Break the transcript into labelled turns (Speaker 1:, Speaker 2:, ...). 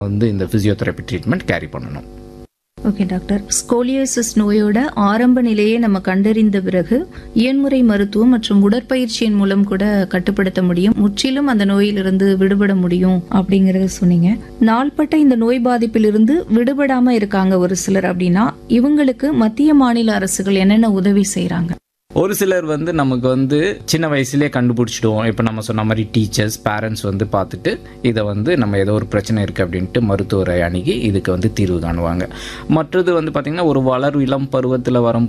Speaker 1: வந்து இந்த physiotherapy treatment carry பண்ணணும்
Speaker 2: ஓகே டாக்டர் ஸ்கோலியோசிஸ் நோயோட ஆரம்ப நிலையை நம்ம கண்டறிந்த பிறகு இயன்முறை மருத்துவம் மற்றும் உடற்பயிற்சியின் மூலம் கூட கட்டுப்படுத்த முடியும் முற்றிலும் அந்த நோயிலிருந்து விடுபட முடியும் அப்படிங்கறத சொன்னீங்க நாள்பட்ட இந்த நோய் பாதிப்பிலிருந்து விடுபடாம இருக்காங்க ஒரு சிலர் அப்படின்னா இவங்களுக்கு மத்திய மாநில அரசுகள் என்னென்ன உதவி செய்றாங்க
Speaker 1: ஒரு சிலர் வந்து நமக்கு வந்து சின்ன வயசுலேயே கண்டுபிடிச்சிடுவோம் இப்போ நம்ம சொன்ன மாதிரி டீச்சர்ஸ் பேரண்ட்ஸ் வந்து பார்த்துட்டு இதை வந்து நம்ம ஏதோ ஒரு பிரச்சனை இருக்குது அப்படின்ட்டு மருத்துவரை அணுகி இதுக்கு வந்து தீர்வு காணுவாங்க மற்றது வந்து பார்த்திங்கன்னா ஒரு வளர் இளம் பருவத்தில் வரும்போது